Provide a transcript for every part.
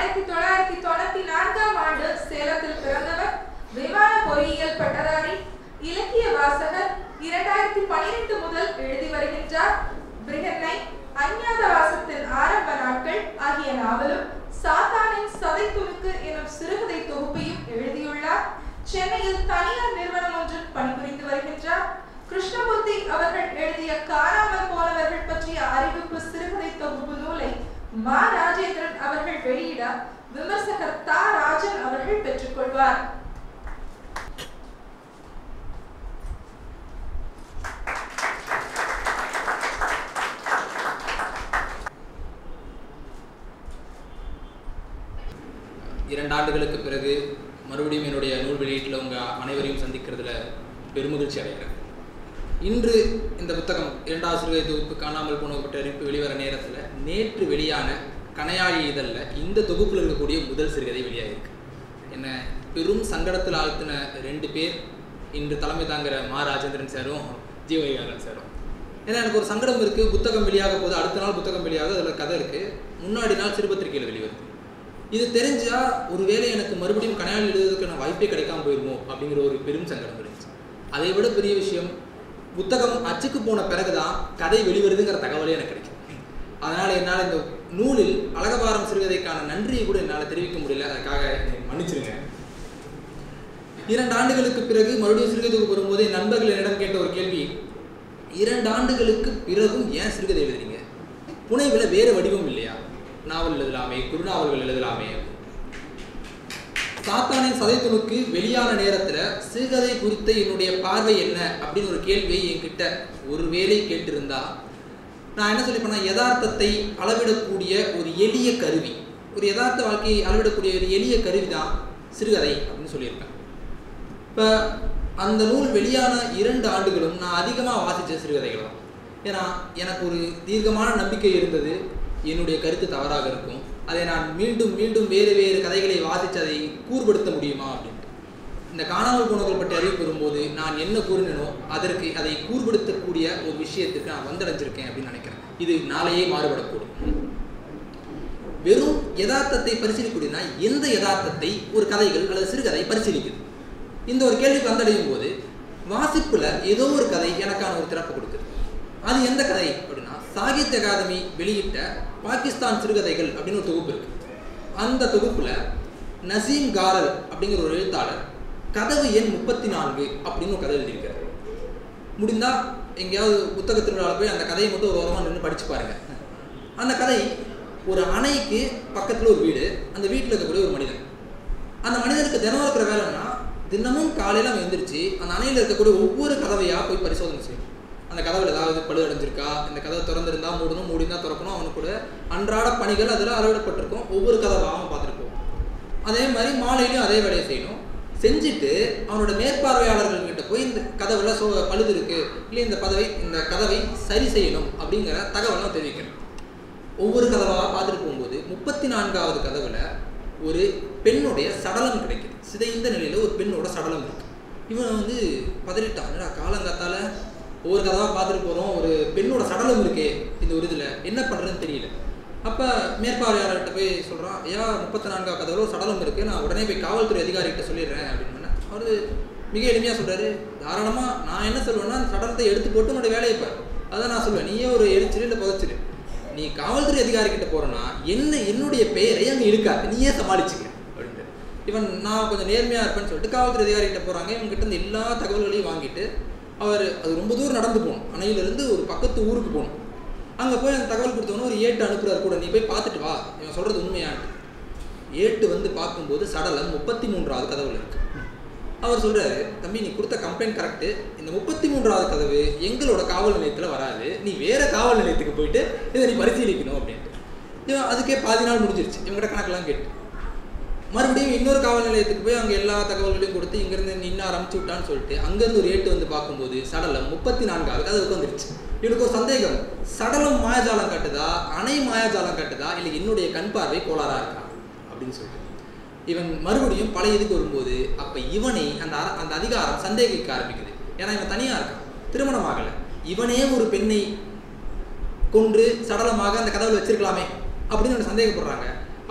ஆயிரத்தி தொள்ளாயிரத்தி தொண்ணூத்தி நான்காம் ஆண்டு சேலத்தில் பிறந்தவர் விமான பொறியியல் பட்டதாரி இலக்கிய வாசகர் இரண்டாயிரத்தி பனிரெண்டு முதல் எழுதி வருகின்றார் பிரிகன்னை அஞ்ஞாத வாசத்தின் ஆரம்ப நாட்கள் ஆகிய நாவலும் சாத்தானின் சதை துணுக்கு எனும் சிறுகதை தொகுப்பையும் எழுதியுள்ளார் சென்னையில் தனியார் நிறுவனம் ஒன்றில் பணிபுரிந்து வருகின்றார் கிருஷ்ணமூர்த்தி அவர்கள் எழுதிய காணாமல் போனவர்கள் பற்றிய அறிவிப்பு சிறுகதை தொகுப்பு நூலை மா ராஜேந்திரன் அவர்கள் வெளியிட விமர்சகர் தா ராஜன் அவர்கள் பெற்றுக்கொள்வார் இரண்டு ஆண்டுகளுக்கு பிறகு மறுபடியும் என்னுடைய நூல் வெளியீட்டில் உங்கள் அனைவரையும் சந்திக்கிறதுல பெருமகிழ்ச்சி அடைகிறேன் இன்று இந்த புத்தகம் இரண்டாவது சிறுகதை தொகுப்பு காணாமல் போனப்பட்ட அறிவிப்பு வெளிவர நேரத்தில் நேற்று வெளியான கனையாழி இதழில் இந்த தொகுப்பில் இருக்கக்கூடிய முதல் சிறுகதை வெளியாகிருக்கு என்ன பெரும் சங்கடத்தில் ஆழ்த்தின ரெண்டு பேர் இன்று தலைமை தாங்குற மா ராஜேந்திரன் சாரும் ஜீவகாரன் சாரும் ஏன்னா எனக்கு ஒரு சங்கடம் இருக்குது புத்தகம் வெளியாக போது அடுத்த நாள் புத்தகம் வெளியாக அதில் கதை இருக்குது முன்னாடி நாள் சிறுபத்திரிகையில் வெளிவருது இது தெரிஞ்சா ஒருவேளை எனக்கு மறுபடியும் கனையாளி எழுதுறதுக்கான வாய்ப்பே கிடைக்காம போயிருமோ அப்படிங்கிற ஒரு பெரும் சங்கடம் இருந்துச்சு அதை விட பெரிய விஷயம் புத்தகம் அச்சுக்கு போன பிறகுதான் கதை வெளிவருதுங்கிற தகவலே எனக்கு கிடைக்கும் அதனால என்னால் இந்த நூலில் அழகபாரம் சிறுகதைக்கான நன்றியை கூட என்னால் தெரிவிக்க முடியல அதுக்காக என்னை மன்னிச்சிருங்க இரண்டு ஆண்டுகளுக்கு பிறகு மறுபடியும் சிறுகதை தொகுப்பு வரும்போது என் நண்பர்கள் என்னிடம் கேட்ட ஒரு கேள்வி இரண்டு ஆண்டுகளுக்கு பிறகும் ஏன் சிறுகதை எழுதுறீங்க புனைவில் வேறு வடிவம் இல்லையா நாவல் எழுதலாமே குறுநாவல்கள் எழுதலாமே சாத்தானின் சதைத்துணுக்கு வெளியான நேரத்தில் சிறுகதை குறித்த என்னுடைய பார்வை என்ன அப்படின்னு ஒரு கேள்வியை என்கிட்ட ஒருவேளை கேட்டிருந்தா நான் என்ன சொல்லிப்பேன்னா யதார்த்தத்தை அளவிடக்கூடிய ஒரு எளிய கருவி ஒரு யதார்த்த வாழ்க்கையை அளவிடக்கூடிய ஒரு எளிய கருவி தான் சிறுகதை அப்படின்னு சொல்லியிருப்பேன் இப்போ அந்த நூல் வெளியான இரண்டு ஆண்டுகளும் நான் அதிகமாக வாசித்த சிறுகதைகள் தான் ஏன்னா எனக்கு ஒரு தீர்க்கமான நம்பிக்கை இருந்தது என்னுடைய கருத்து தவறாக இருக்கும் அதை நான் மீண்டும் மீண்டும் வேறு வேறு கதைகளை வாசித்து அதை கூர்படுத்த முடியுமா அப்படின்ட்டு இந்த காணாமல் போனவர்கள் பற்றி அறிவிப்பு வரும்போது நான் என்ன கூறினோ அதற்கு அதை கூர்படுத்தக்கூடிய ஒரு விஷயத்துக்கு நான் வந்தடைஞ்சிருக்கேன் அப்படின்னு நினைக்கிறேன் இது நாளையே மாறுபடக்கூடும் வெறும் யதார்த்தத்தை பரிசீலிக்கூடியனா எந்த யதார்த்தத்தை ஒரு கதைகள் அல்லது சிறுகதை பரிசீலிக்குது இந்த ஒரு கேள்விக்கு வந்தடையும் போது வாசிப்புல ஏதோ ஒரு கதை எனக்கான ஒரு திறப்பு கொடுக்குது அது எந்த கதை அப்படின்னா சாகித்ய அகாதமி வெளியிட்ட பாகிஸ்தான் சிறுகதைகள் அப்படின்னு ஒரு தொகுப்பு இருக்கு அந்த தொகுப்புல நசீம் காரல் அப்படிங்கிற ஒரு எழுத்தாளர் கதவு எண் முப்பத்தி நான்கு அப்படின்னு ஒரு கதை எழுதியிருக்காரு முடிந்தா எங்கேயாவது புத்தக திருவிழாவில் போய் அந்த கதையை மட்டும் ஒரு ஓரமாக நின்று படிச்சு பாருங்க அந்த கதை ஒரு அணைக்கு பக்கத்தில் ஒரு வீடு அந்த வீட்டில் இருக்கக்கூடிய ஒரு மனிதன் அந்த மனிதனுக்கு தினம் இருக்கிற வேலைன்னா தினமும் காலையில் அவன் எந்திரிச்சு அந்த அணையில் இருக்கக்கூடிய ஒவ்வொரு கதவையாக போய் பரிசோதனை செய்யும் அந்த கதவுல ஏதாவது பழு அடைஞ்சிருக்கா இந்த கதவை திறந்திருந்தா மூடணும் மூடினா திறக்கணும் அவனுக்கு கூட அன்றாட பணிகள் அதில் அளவிடப்பட்டிருக்கும் ஒவ்வொரு கதவை அவன் பார்த்துட்டு போவான் அதே மாதிரி மாலையிலையும் அதே வேலையை செய்யணும் செஞ்சுட்டு அவனோட மேற்பார்வையாளர்கள் கிட்ட போய் இந்த கதவுல சோ பழுது இருக்கு இல்லை இந்த பதவை இந்த கதவை சரி செய்யணும் அப்படிங்கிற தகவலாம் தெரிவிக்கணும் ஒவ்வொரு கதவாக பார்த்துட்டு போகும்போது முப்பத்தி நான்காவது கதவுல ஒரு பெண்ணுடைய சடலம் கிடைக்குது சிதைந்த நிலையில ஒரு பெண்ணோட சடலம் இருக்கு இவன் வந்து பதறிட்டான் என்னடா காலங்காத்தால ஒவ்வொரு கதவாக பார்த்துட்டு போகிறோம் ஒரு பெண்ணோட சடலம் இருக்கே இந்த ஒரு இதில் என்ன பண்ணுறதுன்னு தெரியல அப்போ மேற்பார்வையாளர்கிட்ட போய் சொல்கிறான் ஐயா முப்பத்தி நான்காவது கதவுல ஒரு சடலம் இருக்குது நான் உடனே போய் காவல்துறை அதிகாரிகிட்ட சொல்லிடுறேன் அப்படின்னு அவர் மிக எளிமையாக சொல்கிறாரு தாராளமாக நான் என்ன சொல்லுவேன்னா அந்த சடலத்தை எடுத்து போட்டு உன்னோட வேலையை பாரு அதான் நான் சொல்லுவேன் நீயே ஒரு எரிச்சிரு இல்லை புதைச்சிரு நீ காவல்துறை அதிகாரிகிட்ட போகிறேன்னா என்ன என்னுடைய பெயரை அங்கே இழுக்காது நீயே சமாளிச்சுக்க அப்படின்ட்டு இவன் நான் கொஞ்சம் நேர்மையாக இருப்பேன்னு சொல்லிட்டு காவல்துறை அதிகாரிகிட்ட போகிறாங்க இவங்ககிட்ட இருந்து எல்லா தகவல்களையும் வாங்கிட்டு அவர் அது ரொம்ப தூரம் நடந்து போகணும் அணையிலிருந்து ஒரு பக்கத்து ஊருக்கு போகணும் அங்கே போய் அந்த தகவல் கொடுத்தவொன்னே ஒரு ஏட்டு அனுப்புறாரு கூட நீ போய் பார்த்துட்டு வா இவன் சொல்கிறது உண்மையான்ட்டு ஏட்டு வந்து பார்க்கும்போது சடலம் முப்பத்தி மூன்றாவது கதவுல இருக்கு அவர் சொல்றாரு தம்பி நீ கொடுத்த கம்ப்ளைண்ட் கரெக்டு இந்த முப்பத்தி மூன்றாவது கதவு எங்களோட காவல் நிலையத்தில் வராது நீ வேற காவல் நிலையத்துக்கு போயிட்டு இதை நீ பரிசீலிக்கணும் அப்படின்ட்டு இவன் அதுக்கே பாதி நாள் முடிஞ்சிருச்சு இவங்ககிட்ட கணக்கெல்லாம் கேட்டு மறுபடியும் இன்னொரு காவல் நிலையத்துக்கு போய் அங்கே எல்லா தகவல்களையும் கொடுத்து இங்கேருந்து நின்று ஆரம்பிச்சு விட்டான்னு சொல்லிட்டு அங்கேருந்து ஒரு ஏட்டு வந்து பார்க்கும்போது சடலம் முப்பத்தி நான்காவது கதவுக்கு வந்துருச்சு இவனுக்கு ஒரு சந்தேகம் சடலம் மாயாஜாலம் காட்டுதா அணை மாயாஜாலம் காட்டுதா இல்லை என்னுடைய கண் பார்வை கோளாறா இருக்கா அப்படின்னு சொல்லிட்டு இவன் மறுபடியும் பழைய இதுக்கு வரும்போது அப்போ இவனை அந்த அர- அந்த அதிகாரம் சந்தேகிக்க ஆரம்பிக்குது ஏன்னா இவன் தனியாக இருக்கான் திருமணம் ஆகலை இவனே ஒரு பெண்ணை கொன்று சடலமாக அந்த கதவுல வச்சிருக்கலாமே அப்படின்னு ஒன்று சந்தேகப்படுறாங்க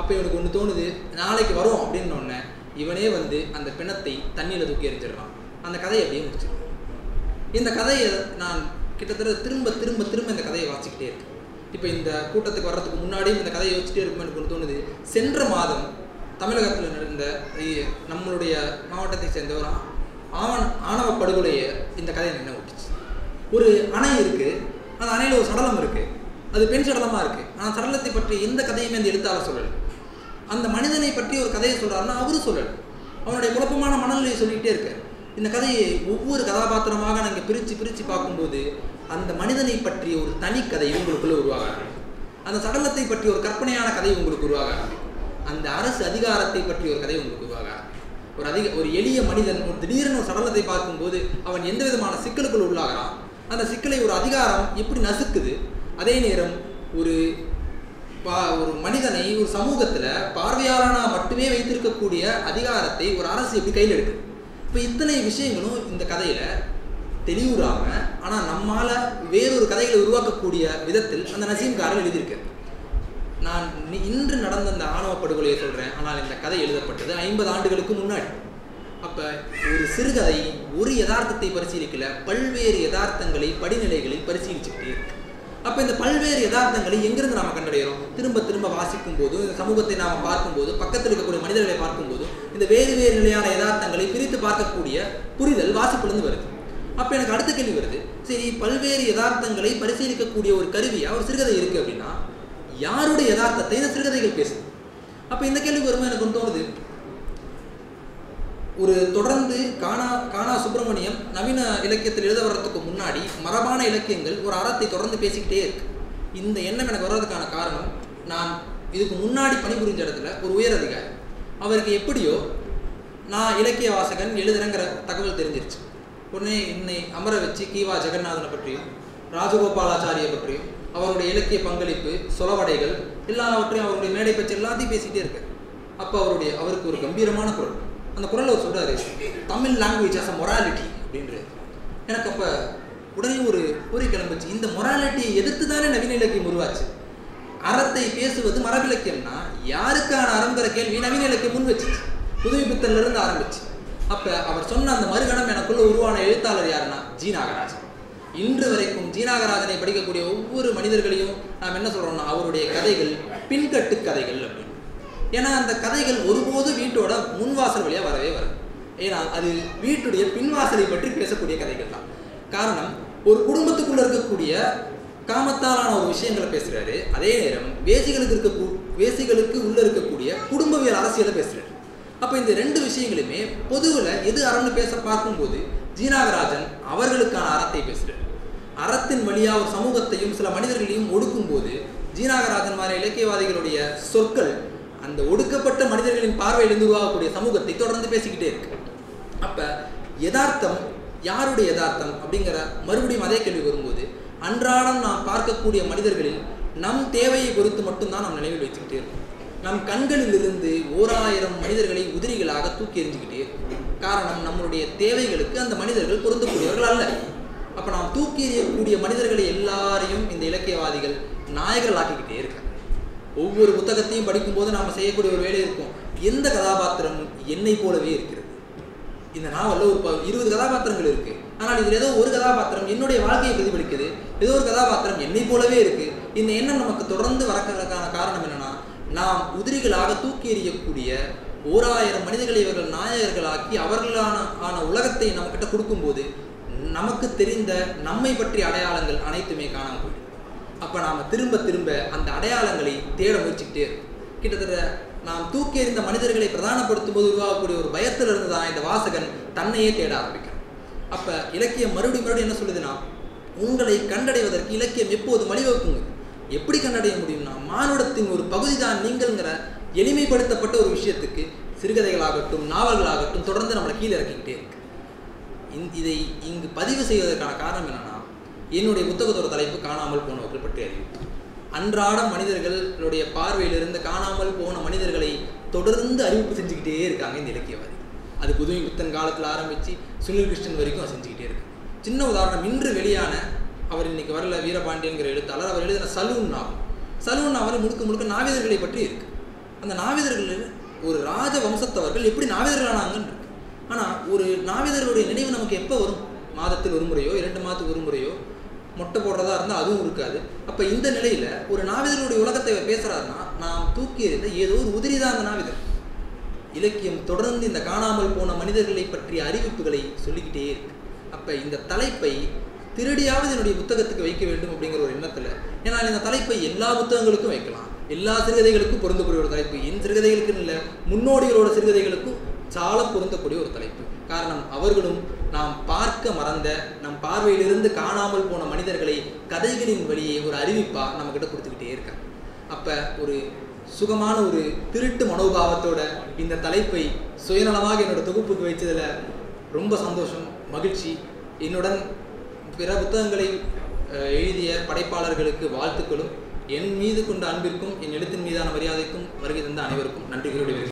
அப்போ இவனுக்கு ஒன்று தோணுது நாளைக்கு வரும் அப்படின்னு உடனே இவனே வந்து அந்த பிணத்தை தண்ணியில் தூக்கி எறிஞ்சிடுறான் அந்த கதையை அப்படியே முடிச்சிடும் இந்த கதையை நான் கிட்டத்தட்ட திரும்ப திரும்ப திரும்ப இந்த கதையை வாசிக்கிட்டே இருக்கேன் இப்போ இந்த கூட்டத்துக்கு வர்றதுக்கு முன்னாடியும் இந்த கதையை யோசிச்சிட்டே இருக்கும் எனக்கு ஒன்று தோணுது சென்ற மாதம் தமிழகத்தில் நடந்த இ- நம்மளுடைய மாவட்டத்தை சேர்ந்த ஒரு ஆ- ஆவண ஆணவ படுகொலையை இந்த கதையை நினைவூட்டுச்சு ஒரு அணை இருக்கு அந்த அணையில் ஒரு சடலம் இருக்கு அது பெண் சடலமாக இருக்கு ஆனால் சடலத்தை பற்றி எந்த கதையுமே அந்த எழுத்தாளர் சொல்லலை அந்த மனிதனை பற்றி ஒரு கதையை சொல்றாருன்னா அவரும் சொல்லலை அவனுடைய குழப்பமான மனநிலையை சொல்லிக்கிட்டே இருக்கார் இந்த கதையை ஒவ்வொரு கதாபாத்திரமாக நாங்கள் பிரித்து பிரித்து பார்க்கும்போது அந்த மனிதனை பற்றி ஒரு தனி கதை உங்களுக்குள்ள உருவாக ஆரம்பிக்கும் அந்த சடலத்தை பற்றி ஒரு கற்பனையான கதை உங்களுக்கு உருவாக ஆரம்பிக்கும் அந்த அரசு அதிகாரத்தை பற்றி ஒரு கதை உங்களுக்கு உருவாக ஆரம்பிக்கும் ஒரு அதிக ஒரு எளிய மனிதன் ஒரு திடீர்னு ஒரு சடலத்தை பார்க்கும்போது அவன் எந்த விதமான சிக்கலுக்குள் உள்ளாகிறான் அந்த சிக்கலை ஒரு அதிகாரம் எப்படி நசுக்குது அதே நேரம் ஒரு பா ஒரு மனிதனை ஒரு சமூகத்தில் பார்வையாளனா மட்டுமே வைத்திருக்கக்கூடிய அதிகாரத்தை ஒரு அரசு எப்படி கையில் எடுக்குது இப்போ இத்தனை விஷயங்களும் இந்த கதையில் தெளிவுறாம ஆனால் நம்மால வேறொரு கதைகளை உருவாக்கக்கூடிய விதத்தில் அந்த நசீம்காரர் எழுதியிருக்காரு நான் நி- இன்று நடந்த அந்த ஆணவ படுகொலையை சொல்கிறேன் ஆனால் இந்த கதை எழுதப்பட்டது ஐம்பது ஆண்டுகளுக்கு முன்னாடி அப்போ ஒரு சிறுகதை ஒரு யதார்த்தத்தை பரிசீலிக்கல பல்வேறு யதார்த்தங்களை படிநிலைகளை பரிசீலிச்சுக்கிட்டே இருக்கு அப்போ இந்த பல்வேறு யதார்த்தங்களை எங்கிருந்து நாம கண்டடைகிறோம் திரும்ப திரும்ப வாசிக்கும் போது இந்த சமூகத்தை நாம பார்க்கும்போது பக்கத்தில் இருக்கக்கூடிய மனிதர்களை பார்க்கும்போது இந்த வேறு வேறு நிலையான யதார்த்தங்களை பிரித்து பார்க்கக்கூடிய புரிதல் வாசிப்பிலிருந்து வருது அப்போ எனக்கு அடுத்த கேள்வி வருது சரி பல்வேறு யதார்த்தங்களை பரிசீலிக்கக்கூடிய ஒரு கருவியா ஒரு சிறுகதை இருக்கு அப்படின்னா யாருடைய யதார்த்தத்தை இந்த சிறுகதைகள் பேசுது அப்போ இந்த கேள்வி வரும்போது எனக்கு ஒன்று தோணுது ஒரு தொடர்ந்து கானா கானா சுப்பிரமணியம் நவீன இலக்கியத்தில் எழுத வர்றதுக்கு முன்னாடி மரபான இலக்கியங்கள் ஒரு அறத்தை தொடர்ந்து பேசிக்கிட்டே இருக்கு இந்த எண்ணம் எனக்கு வர்றதுக்கான காரணம் நான் இதுக்கு முன்னாடி பணிபுரிஞ்ச இடத்துல ஒரு உயர் அதிகாரி அவருக்கு எப்படியோ நான் இலக்கிய வாசகன் எழுதுறேங்கிற தகவல் தெரிஞ்சிருச்சு உடனே என்னை அமர வச்சு கீவா ஜெகநாதனை பற்றியும் ராஜகோபாலாச்சாரியை பற்றியும் அவருடைய இலக்கிய பங்களிப்பு சொலவடைகள் எல்லாவற்றையும் அவருடைய மேடை பற்றி எல்லாத்தையும் பேசிக்கிட்டே இருக்காரு அப்போ அவருடைய அவருக்கு ஒரு கம்பீரமான குரல் அந்த குரல் அவர் சொல்றாரு Tamil language as a morality அப்படின்றாரு எனக்கு அப்போ உடனே ஒரு பொறி கிளம்புச்சு இந்த மொராலிட்டியை எதிர்த்து தானே நவீன இலக்கியம் உருவாச்சு அறத்தை பேசுவது மரபிலக்கியம்னா யாருக்கான அறங்கிற கேள்வி நவீன இலக்கியம் முன் வச்சுச்சு புதுமை பித்தன்ல இருந்து ஆரம்பிச்சு அப்ப அவர் சொன்ன அந்த மறுகணம் எனக்குள்ள உருவான எழுத்தாளர் யாருன்னா ஜி நாகராஜன் இன்று வரைக்கும் ஜி நாகராஜனை படிக்கக்கூடிய ஒவ்வொரு மனிதர்களையும் நாம் என்ன சொல்றோம்னா அவருடைய கதைகள் பின்கட்டு கதைகள் அப்படின்னு ஏன்னா அந்த கதைகள் ஒருபோது வீட்டோட முன்வாசல் வழியா வரவே வராது ஏன்னா அது வீட்டுடைய பின்வாசலை பற்றி பேசக்கூடிய கதைகள் தான் காரணம் ஒரு குடும்பத்துக்குள்ள இருக்கக்கூடிய காமத்தாலான ஒரு விஷயங்களை பேசுறாரு அதே நேரம் வேசிகளுக்கு இருக்க வேசிகளுக்கு உள்ள இருக்கக்கூடிய குடும்பவியல் அரசியலை பேசுறாரு அப்ப இந்த ரெண்டு விஷயங்களுமே பொதுவில் எது அறம்னு பேச பார்க்கும்போது ஜீனாகராஜன் அவர்களுக்கான அறத்தை பேசுறாரு அறத்தின் வழியா ஒரு சமூகத்தையும் சில மனிதர்களையும் ஒடுக்கும்போது ஜீனாகராஜன் மாதிரி இலக்கியவாதிகளுடைய சொற்கள் அந்த ஒடுக்கப்பட்ட மனிதர்களின் பார்வையிலிருந்து உருவாகக்கூடிய சமூகத்தை தொடர்ந்து பேசிக்கிட்டே இருக்கு அப்ப யதார்த்தம் யாருடைய யதார்த்தம் அப்படிங்கிற மறுபடியும் அதே கேள்வி வரும்போது அன்றாடம் நாம் பார்க்கக்கூடிய மனிதர்களில் நம் தேவையை பொறுத்து மட்டும்தான் நாம் நினைவில் வச்சுக்கிட்டே இருக்கோம் நம் கண்களிலிருந்து ஓராயிரம் மனிதர்களை உதிரிகளாக தூக்கி எறிஞ்சுக்கிட்டே இருக்கும் காரணம் நம்மளுடைய தேவைகளுக்கு அந்த மனிதர்கள் பொருந்தக்கூடியவர்கள் அல்ல அப்ப நாம் தூக்கி எறியக்கூடிய மனிதர்களை எல்லாரையும் இந்த இலக்கியவாதிகள் நாயகர்கள் ஆக்கிக்கிட்டே இருக்காங்க ஒவ்வொரு புத்தகத்தையும் படிக்கும்போது நாம் செய்யக்கூடிய ஒரு வேலை இருக்கும் எந்த கதாபாத்திரம் என்னை போலவே இருக்கிறது இந்த நாவலில் ஒரு ப- இருபது கதாபாத்திரங்கள் இருக்கு ஆனால் இதில் ஏதோ ஒரு கதாபாத்திரம் என்னுடைய வாழ்க்கையை பிரதிபலிக்குது ஏதோ ஒரு கதாபாத்திரம் என்னை போலவே இருக்கு இந்த எண்ணம் நமக்கு தொடர்ந்து வரக்கிறதுக்கான காரணம் என்னன்னா நாம் உதிரிகளாக தூக்கி எறியக்கூடிய ஓராயிரம் மனிதர்களை இவர்கள் நாயகர்களாக்கி அவர்களான ஆன உலகத்தை நம்மக்கிட்ட கொடுக்கும்போது நமக்கு தெரிந்த நம்மை பற்றிய அடையாளங்கள் அனைத்துமே காணாமல் போயிடும் அப்போ நாம் திரும்ப திரும்ப அந்த அடையாளங்களை தேட முயற்சிக்கிட்டே இருக்கோம் கிட்டத்தட்ட நாம் தூக்கி எறிந்த மனிதர்களை பிரதானப்படுத்தும் போது உருவாகக்கூடிய ஒரு பயத்திலிருந்து தான் இந்த வாசகன் தன்னையே தேட ஆரம்பிக்கிறான் அப்போ இலக்கியம் மறுபடியும் மறுபடியும் என்ன சொல்லுதுன்னா உங்களை கண்டடைவதற்கு இலக்கியம் எப்போது வழிவகுக்குங்க எப்படி கண்டடைய முடியும்னா மானுடத்தின் ஒரு பகுதி தான் நீங்கள்ங்கிற எளிமைப்படுத்தப்பட்ட ஒரு விஷயத்துக்கு சிறுகதைகளாகட்டும் நாவல்களாகட்டும் தொடர்ந்து நம்மளை கீழே இறக்கிக்கிட்டே இருக்கு இந்த- இதை இங்கு பதிவு செய்வதற்கான காரணம் என்னன்னா என்னுடைய புத்தகத்தோட தலைப்பு காணாமல் போனவர்கள் பற்றி அறிவு அன்றாட மனிதர்களுடைய பார்வையிலிருந்து காணாமல் போன மனிதர்களை தொடர்ந்து அறிவிப்பு செஞ்சுக்கிட்டே இருக்காங்க இந்த இலக்கியவாதி அது புதுமை புத்தன் காலத்தில் ஆரம்பித்து சுனில் கிருஷ்ணன் வரைக்கும் அது செஞ்சுக்கிட்டே இருக்கு சின்ன உதாரணம் இன்று வெளியான அவர் இன்னைக்கு வரல வீரபாண்டியன்கிற எழுத்தாளர் அவர் எழுதின சலூன் நாவல் சலூன் நாவல் முழுக்க முழுக்க நாவிதர்களை பற்றி இருக்கு அந்த நாவிதர்கள் ஒரு ராஜ வம்சத்தவர்கள் எப்படி நாவிதர்களானாங்கன்னு இருக்கு ஆனால் ஒரு நாவிதர்களுடைய நினைவு நமக்கு எப்போ வரும் மாதத்தில் ஒரு முறையோ இரண்டு மாதத்துக்கு ஒரு முறையோ மொட்டை போடுறதா இருந்தால் அதுவும் இருக்காது அப்போ இந்த நிலையில் ஒரு நாவிதர்களுடைய உலகத்தை இவர் பேசுறாருன்னா நாம் தூக்கி எறிந்த ஏதோ ஒரு உதிரி தான் அந்த நாவிதர் இலக்கியம் தொடர்ந்து இந்த காணாமல் போன மனிதர்களை பற்றிய அறிவிப்புகளை சொல்லிக்கிட்டே இருக்கு அப்போ இந்த தலைப்பை திருடியாவது என்னுடைய புத்தகத்துக்கு வைக்க வேண்டும் அப்படிங்கிற ஒரு எண்ணத்தில் ஏன்னா இந்த தலைப்பை எல்லா புத்தகங்களுக்கும் வைக்கலாம் எல்லா சிறுகதைகளுக்கும் பொருந்தக்கூடிய ஒரு தலைப்பு என் சிறுகதைகளுக்குன்னு இல்லை முன்னோடிகளோட சிறுகதைகளுக்கும் சால பொருந்தக்கூடிய ஒரு தலைப்பு காரணம் அவர்களும் நாம் பார்க்க மறந்த நம் பார்வையிலிருந்து காணாமல் போன மனிதர்களை கதைகளின் வழியே ஒரு அறிவிப்பா நம்ம கிட்ட கொடுத்துக்கிட்டே இருக்காங்க அப்ப ஒரு சுகமான ஒரு திருட்டு மனோபாவத்தோட இந்த தலைப்பை சுயநலமாக என்னோட தொகுப்புக்கு வைச்சதுல ரொம்ப சந்தோஷம் மகிழ்ச்சி என்னுடன் பிற புத்தகங்களை அஹ், எழுதிய படைப்பாளர்களுக்கு வாழ்த்துக்களும் என் மீது கொண்ட அன்பிற்கும் என் எழுத்தின் மீதான மரியாதைக்கும் வருகை தந்த அனைவருக்கும் நன்றிகளுடைய